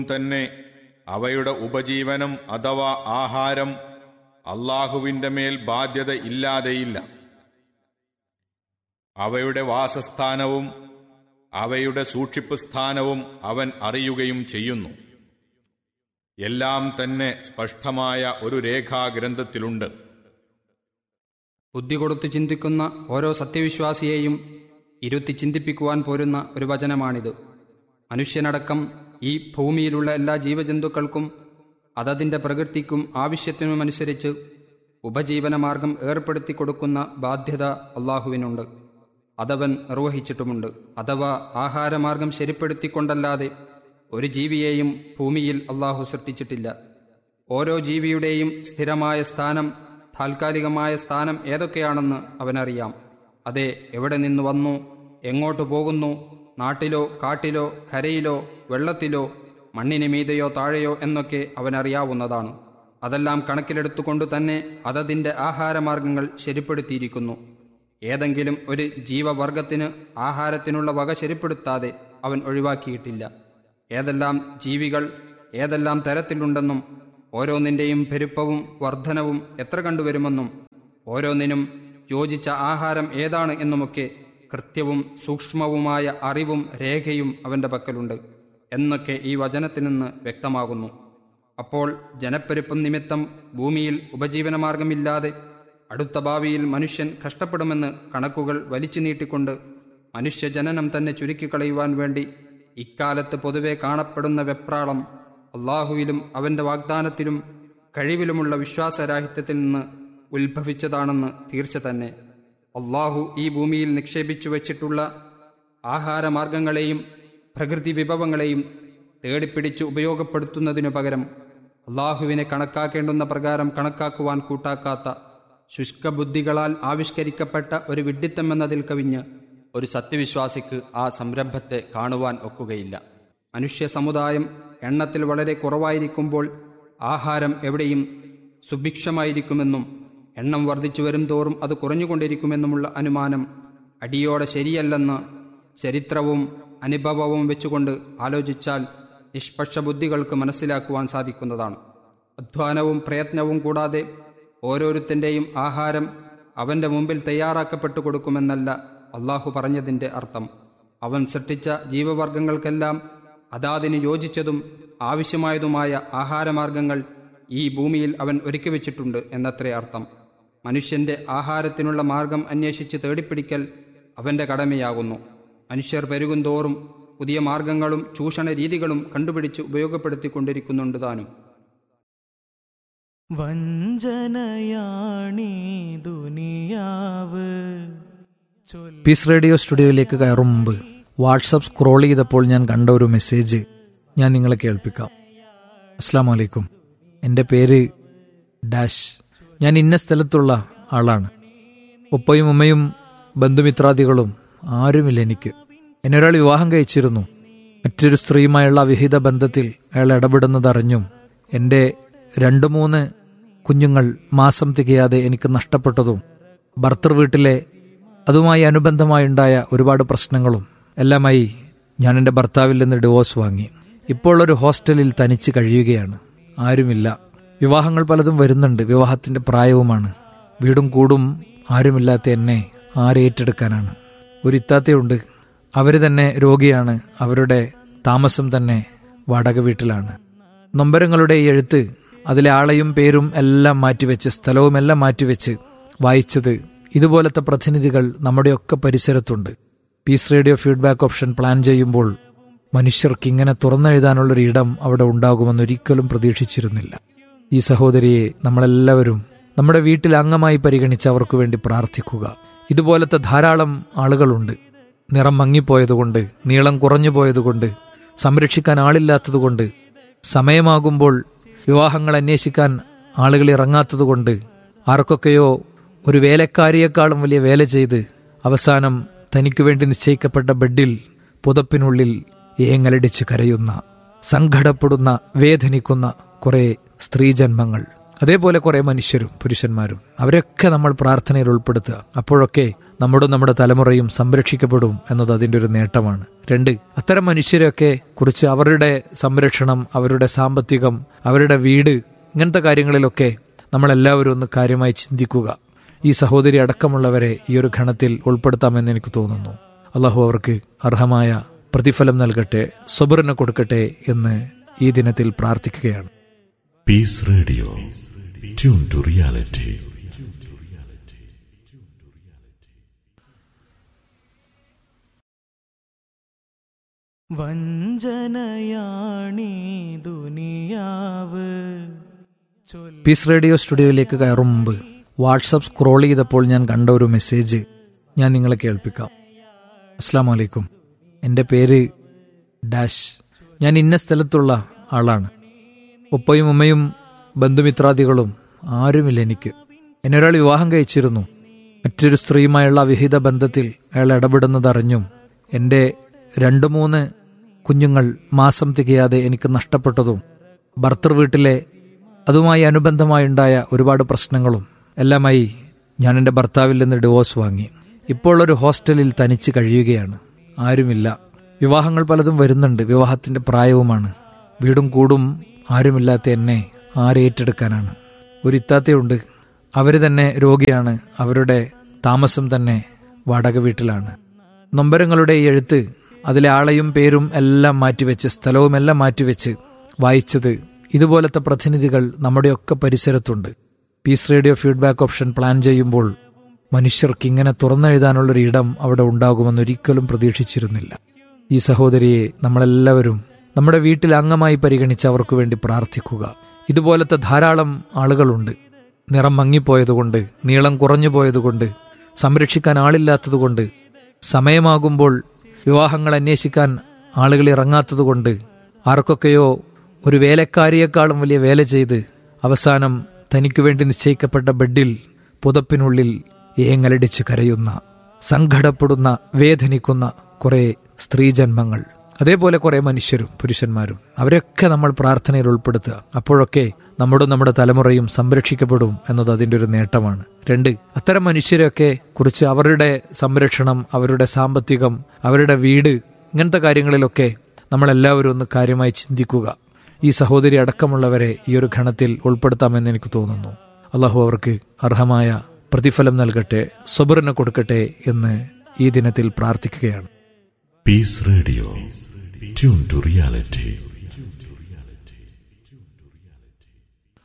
തന്നെ അവയുടെ ഉപജീവനം അഥവാ ആഹാരം അള്ളാഹുവിന്റെ മേൽ ബാധ്യത ഇല്ലാതെയില്ല അവയുടെ വാസസ്ഥാനവും അവയുടെ സൂക്ഷിപ്പ് സ്ഥാനവും അവൻ അറിയുകയും ചെയ്യുന്നു എല്ലാം തന്നെ സ്പഷ്ടമായ ഒരു രേഖാഗ്രന്ഥത്തിലുണ്ട് ബുദ്ധി കൊടുത്തു ചിന്തിക്കുന്ന ഓരോ സത്യവിശ്വാസിയെയും ഇരുത്തി ചിന്തിപ്പിക്കുവാൻ പോരുന്ന ഒരു വചനമാണിത് മനുഷ്യനടക്കം ഈ ഭൂമിയിലുള്ള എല്ലാ ജീവജന്തുക്കൾക്കും അതതിൻ്റെ പ്രകൃതിക്കും ആവശ്യത്തിനുമനുസരിച്ച് ഉപജീവനമാർഗം ഏർപ്പെടുത്തി കൊടുക്കുന്ന ബാധ്യത അള്ളാഹുവിനുണ്ട് അതവൻ നിർവഹിച്ചിട്ടുമുണ്ട് അഥവാ ആഹാരമാർഗം ശരിപ്പെടുത്തിക്കൊണ്ടല്ലാതെ ഒരു ജീവിയെയും ഭൂമിയിൽ അള്ളാഹു സൃഷ്ടിച്ചിട്ടില്ല ഓരോ ജീവിയുടെയും സ്ഥിരമായ സ്ഥാനം താൽക്കാലികമായ സ്ഥാനം ഏതൊക്കെയാണെന്ന് അവനറിയാം അതെ എവിടെ നിന്ന് വന്നു എങ്ങോട്ട് പോകുന്നു നാട്ടിലോ കാട്ടിലോ കരയിലോ വെള്ളത്തിലോ മണ്ണിന് മീതെയോ താഴെയോ എന്നൊക്കെ അവനറിയാവുന്നതാണ് അതെല്ലാം കണക്കിലെടുത്തുകൊണ്ട് തന്നെ അതതിൻ്റെ ആഹാരമാർഗങ്ങൾ ശരിപ്പെടുത്തിയിരിക്കുന്നു ഏതെങ്കിലും ഒരു ജീവവർഗത്തിന് ആഹാരത്തിനുള്ള വക ശരിപ്പെടുത്താതെ അവൻ ഒഴിവാക്കിയിട്ടില്ല ഏതെല്ലാം ജീവികൾ ഏതെല്ലാം തരത്തിലുണ്ടെന്നും ഓരോന്നിൻ്റെയും പെരുപ്പവും വർധനവും എത്ര കണ്ടുവരുമെന്നും ഓരോന്നിനും യോജിച്ച ആഹാരം ഏതാണ് എന്നുമൊക്കെ കൃത്യവും സൂക്ഷ്മവുമായ അറിവും രേഖയും അവൻ്റെ പക്കലുണ്ട് എന്നൊക്കെ ഈ വചനത്തിൽ നിന്ന് വ്യക്തമാകുന്നു അപ്പോൾ ജനപ്പെരുപ്പം നിമിത്തം ഭൂമിയിൽ ഉപജീവനമാർഗമില്ലാതെ അടുത്ത ഭാവിയിൽ മനുഷ്യൻ കഷ്ടപ്പെടുമെന്ന് കണക്കുകൾ വലിച്ചു നീട്ടിക്കൊണ്ട് മനുഷ്യജനനം തന്നെ ചുരുക്കിക്കളയുവാൻ വേണ്ടി ഇക്കാലത്ത് പൊതുവെ കാണപ്പെടുന്ന വെപ്രാളം അള്ളാഹുവിലും അവൻ്റെ വാഗ്ദാനത്തിലും കഴിവിലുമുള്ള വിശ്വാസരാഹിത്യത്തിൽ നിന്ന് ഉത്ഭവിച്ചതാണെന്ന് തീർച്ച തന്നെ അള്ളാഹു ഈ ഭൂമിയിൽ നിക്ഷേപിച്ചു വച്ചിട്ടുള്ള ആഹാരമാർഗങ്ങളെയും പ്രകൃതി വിഭവങ്ങളെയും തേടിപ്പിടിച്ച് ഉപയോഗപ്പെടുത്തുന്നതിനു പകരം അള്ളാഹുവിനെ കണക്കാക്കേണ്ടുന്ന പ്രകാരം കണക്കാക്കുവാൻ കൂട്ടാക്കാത്ത ശുഷ്കബുദ്ധികളാൽ ആവിഷ്കരിക്കപ്പെട്ട ഒരു വിഡ്ഢിത്തമെന്നതിൽ കവിഞ്ഞ് ഒരു സത്യവിശ്വാസിക്ക് ആ സംരംഭത്തെ കാണുവാൻ ഒക്കുകയില്ല മനുഷ്യ സമുദായം എണ്ണത്തിൽ വളരെ കുറവായിരിക്കുമ്പോൾ ആഹാരം എവിടെയും സുഭിക്ഷമായിരിക്കുമെന്നും എണ്ണം വർദ്ധിച്ചു വരും തോറും അത് കുറഞ്ഞുകൊണ്ടിരിക്കുമെന്നുമുള്ള അനുമാനം അടിയോടെ ശരിയല്ലെന്ന് ചരിത്രവും അനുഭവവും വെച്ചുകൊണ്ട് ആലോചിച്ചാൽ നിഷ്പക്ഷ ബുദ്ധികൾക്ക് മനസ്സിലാക്കുവാൻ സാധിക്കുന്നതാണ് അധ്വാനവും പ്രയത്നവും കൂടാതെ ഓരോരുത്തൻ്റെയും ആഹാരം അവൻ്റെ മുമ്പിൽ തയ്യാറാക്കപ്പെട്ടു കൊടുക്കുമെന്നല്ല അള്ളാഹു പറഞ്ഞതിൻ്റെ അർത്ഥം അവൻ സൃഷ്ടിച്ച ജീവവർഗങ്ങൾക്കെല്ലാം അതാതിന് യോജിച്ചതും ആവശ്യമായതുമായ ആഹാരമാർഗങ്ങൾ ഈ ഭൂമിയിൽ അവൻ ഒരുക്കി വച്ചിട്ടുണ്ട് എന്നത്രേ അർത്ഥം മനുഷ്യന്റെ ആഹാരത്തിനുള്ള മാർഗം അന്വേഷിച്ച് തേടിപ്പിടിക്കൽ അവന്റെ കടമയാകുന്നു മനുഷ്യർ പെരുകുന്തോറും പുതിയ മാർഗങ്ങളും ചൂഷണ രീതികളും കണ്ടുപിടിച്ച് ഉപയോഗപ്പെടുത്തിക്കൊണ്ടിരിക്കുന്നുണ്ട് താനും വഞ്ചനയാണീ ദുനിയാവ് ചൊല്ലി പീസ് റേഡിയോ സ്റ്റുഡിയോയിലേക്ക് കയറും മുമ്പ് വാട്സപ്പ് സ്ക്രോൾ ചെയ്തപ്പോൾ ഞാൻ കണ്ട ഒരു മെസ്സേജ് ഞാൻ നിങ്ങളെ കേൾപ്പിക്കാം അസ്സാം വലൈക്കും എൻ്റെ പേര് ഡാഷ് ഞാൻ ഇന്ന സ്ഥലത്തുള്ള ആളാണ് ഉപ്പയും ഉമ്മയും ബന്ധുമിത്രാദികളും ആരുമില്ല എനിക്ക് എന്നെ ഒരാൾ വിവാഹം കഴിച്ചിരുന്നു മറ്റൊരു സ്ത്രീയുമായുള്ള അവിഹിത ബന്ധത്തിൽ അയാൾ ഇടപെടുന്നതറിഞ്ഞും എൻ്റെ രണ്ട് മൂന്ന് കുഞ്ഞുങ്ങൾ മാസം തികയാതെ എനിക്ക് നഷ്ടപ്പെട്ടതും ഭർത്തൃ വീട്ടിലെ അതുമായി അനുബന്ധമായുണ്ടായ ഒരുപാട് പ്രശ്നങ്ങളും എല്ലാമായി ഞാൻ എൻ്റെ ഭർത്താവിൽ നിന്ന് ഡിവോഴ്സ് വാങ്ങി ഇപ്പോൾ ഒരു ഹോസ്റ്റലിൽ തനിച്ച് കഴിയുകയാണ് ആരുമില്ല വിവാഹങ്ങൾ പലതും വരുന്നുണ്ട് വിവാഹത്തിന്റെ പ്രായവുമാണ് വീടും കൂടും ആരുമില്ലാത്ത എന്നെ ആരേറ്റെടുക്കാനാണ് ഒരു ഇത്താത്തയുണ്ട് അവർ തന്നെ രോഗിയാണ് അവരുടെ താമസം തന്നെ വാടക വീട്ടിലാണ് നൊമ്പരങ്ങളുടെ ഈ എഴുത്ത് അതിലെ ആളെയും പേരും എല്ലാം മാറ്റിവെച്ച് സ്ഥലവും എല്ലാം മാറ്റിവെച്ച് വായിച്ചത് ഇതുപോലത്തെ പ്രതിനിധികൾ നമ്മുടെയൊക്കെ പരിസരത്തുണ്ട് peace radio feedback option plan ചെയ്യുമ്പോൾ മനുഷ്യർക്ക് ഇങ്ങനെ തുറന്നെഴുതാനുള്ളൊരു ഇടം അവിടെ ഉണ്ടാകുമെന്ന് ഒരിക്കലും പ്രതീക്ഷിച്ചിരുന്നില്ല ഈ സഹോദരിയെ നമ്മളെല്ലാവരും നമ്മുടെ വീട്ടിൽ അംഗമായി പരിഗണിച്ച് അവർക്ക് വേണ്ടി പ്രാർത്ഥിക്കുക ഇതുപോലത്തെ ധാരാളം ആളുകളുണ്ട് നിറം മങ്ങിപ്പോയതുകൊണ്ട് നീളം കുറഞ്ഞു പോയതുകൊണ്ട് സംരക്ഷിക്കാൻ ആളില്ലാത്തതുകൊണ്ട് സമയമാകുമ്പോൾ വിവാഹങ്ങൾ അന്വേഷിക്കാൻ ആളുകൾ ഇറങ്ങാത്തതുകൊണ്ട് ആർക്കൊക്കെയോ ഒരു വേലക്കാരിയേക്കാളും വലിയ വേല ചെയ്ത് അവസാനം തനിക്കു വേണ്ടി നിശ്ചയിക്കപ്പെട്ട ബെഡിൽ പുതപ്പിനുള്ളിൽ ഏങ്ങലടിച്ച് കരയുന്ന സങ്കടപ്പെടുന്ന വേദനിക്കുന്ന കുറെ സ്ത്രീജന്മങ്ങൾ അതേപോലെ കുറെ മനുഷ്യരും പുരുഷന്മാരും അവരൊക്കെ നമ്മൾ പ്രാർത്ഥനയിൽ ഉൾപ്പെടുത്തുക അപ്പോഴൊക്കെ നമ്മുടെ നമ്മുടെ തലമുറയും സംരക്ഷിക്കപ്പെടും എന്നത് അതിൻ്റെ ഒരു നേട്ടമാണ് രണ്ട് അത്തരം മനുഷ്യരെയൊക്കെ കുറിച്ച് അവരുടെ സംരക്ഷണം അവരുടെ സാമ്പത്തികം അവരുടെ വീട് ഇങ്ങനത്തെ കാര്യങ്ങളിലൊക്കെ നമ്മളെല്ലാവരും ഒന്ന് കാര്യമായി ചിന്തിക്കുക ഈ സഹോദരി അടക്കമുള്ളവരെ ഈ ഒരു ഘണത്തിൽ ഉൾപ്പെടുത്താമെന്ന് എനിക്ക് തോന്നുന്നു അള്ളാഹു അവർക്ക് അർഹമായ പ്രതിഫലം നൽകട്ടെ സബറിന് കൊടുക്കട്ടെ എന്ന് ഈ ദിനത്തിൽ പ്രാർത്ഥിക്കുകയാണ് Peace Radio. Tune to reality. വഞ്ചനയാണീ ദുനിയാവ് പീസ് റേഡിയോ സ്റ്റുഡിയോയിലേക്ക് കയറും മുമ്പ് വാട്സപ്പ് സ്ക്രോൾ ചെയ്തപ്പോൾ ഞാൻ കണ്ട ഒരു മെസ്സേജ് ഞാൻ നിങ്ങളെ കേൾപ്പിക്കാം അസ്സാം വലൈക്കും എൻ്റെ പേര് ഡാഷ് ഞാൻ ഇന്ന സ്ഥലത്തുള്ള ആളാണ് ഉപ്പയും ഉമ്മയും ബന്ധുമിത്രാദികളും ആരുമില്ല എനിക്ക് എന്നെ ഒരാൾ വിവാഹം കഴിച്ചിരുന്നു മറ്റൊരു സ്ത്രീയുമായുള്ള അവിഹിത ബന്ധത്തിൽ അയാൾ ഇടപെടുന്നതറിഞ്ഞും എൻ്റെ രണ്ട് മൂന്ന് കുഞ്ഞുങ്ങൾ മാസം തികയാതെ എനിക്ക് നഷ്ടപ്പെട്ടതും ഭർത്തൃ വീട്ടിലെ അതുമായി അനുബന്ധമായുണ്ടായ ഒരുപാട് പ്രശ്നങ്ങളും എല്ലാമായി ഞാൻ എൻ്റെ ഭർത്താവിൽ നിന്ന് ഡിവോഴ്സ് വാങ്ങി ഇപ്പോൾ ഒരു ഹോസ്റ്റലിൽ തനിച്ച് കഴിയുകയാണ് ആരുമില്ല വിവാഹങ്ങൾ പലതും വരുന്നുണ്ട് വിവാഹത്തിന്റെ പ്രായവുമാണ് വീടും കൂടും ആരുമില്ലാത്ത എന്നെ ആരേറ്റെടുക്കാനാണ് ഒരു ഇത്താത്തയുണ്ട് അവർ തന്നെ രോഗിയാണ് അവരുടെ താമസം തന്നെ വാടക വീട്ടിലാണ് നൊമ്പരങ്ങളുടെ ഈ എഴുത്ത് അതിലെ ആളെയും പേരും എല്ലാം മാറ്റിവെച്ച് സ്ഥലവും എല്ലാം മാറ്റിവെച്ച് വായിച്ചത് ഇതുപോലത്തെ പ്രതിനിധികൾ നമ്മുടെയൊക്കെ പരിസരത്തുണ്ട് peace radio feedback option plan ചെയ്യുമ്പോൾ മനുഷ്യർക്ക് ഇങ്ങനെ തുറന്നെഴുതാനുള്ളൊരു ഇടം അവിടെ ഉണ്ടാകുമെന്നൊരിക്കലും പ്രതീക്ഷിച്ചിരുന്നില്ല ഈ സഹോദരിയെ നമ്മളെല്ലാവരും നമ്മുടെ വീട്ടിൽ അംഗമായി പരിഗണിച്ച് അവർക്ക് വേണ്ടി പ്രാർത്ഥിക്കുക ഇതുപോലത്തെ ധാരാളം ആളുകളുണ്ട് നിറം മങ്ങിപ്പോയതുകൊണ്ട് നീളം കുറഞ്ഞു പോയതുകൊണ്ട് സംരക്ഷിക്കാൻ ആളില്ലാത്തതുകൊണ്ട് സമയമാകുമ്പോൾ വിവാഹങ്ങൾ അന്വേഷിക്കാൻ ആളുകൾ ഇറങ്ങാത്തതുകൊണ്ട് ആർക്കൊക്കെയോ ഒരു വേലക്കാരിയേക്കാളും വലിയ വേല ചെയ്ത് അവസാനം തനിക്കു വേണ്ടി നിശ്ചയിക്കപ്പെട്ട ബെഡിൽ പുതപ്പിനുള്ളിൽ ഏങ്ങലടിച്ച് കരയുന്ന സങ്കടപ്പെടുന്ന വേദനിക്കുന്ന കുറെ സ്ത്രീജന്മങ്ങൾ അതേപോലെ കുറെ മനുഷ്യരും പുരുഷന്മാരും അവരൊക്കെ നമ്മൾ പ്രാർത്ഥനയിൽ ഉൾപ്പെടുത്തുക അപ്പോഴൊക്കെ നമ്മുടെ നമ്മുടെ തലമുറയും സംരക്ഷിക്കപ്പെടും എന്നത് അതിൻ്റെ ഒരു നേട്ടമാണ് രണ്ട് അത്തരം മനുഷ്യരെയൊക്കെ കുറിച്ച് അവരുടെ സംരക്ഷണം അവരുടെ സാമ്പത്തികം അവരുടെ വീട് ഇങ്ങനത്തെ കാര്യങ്ങളിലൊക്കെ നമ്മളെല്ലാവരും ഒന്ന് കാര്യമായി ചിന്തിക്കുക ഈ സഹോദരി അടക്കമുള്ളവരെ ഈ ഒരു ഘണത്തിൽ ഉൾപ്പെടുത്താമെന്ന് എനിക്ക് തോന്നുന്നു അള്ളാഹു അവർക്ക് അർഹമായ പ്രതിഫലം നൽകട്ടെ സബറിന് കൊടുക്കട്ടെ എന്ന് ഈ ദിനത്തിൽ പ്രാർത്ഥിക്കുകയാണ് Peace Radio. Tune to reality.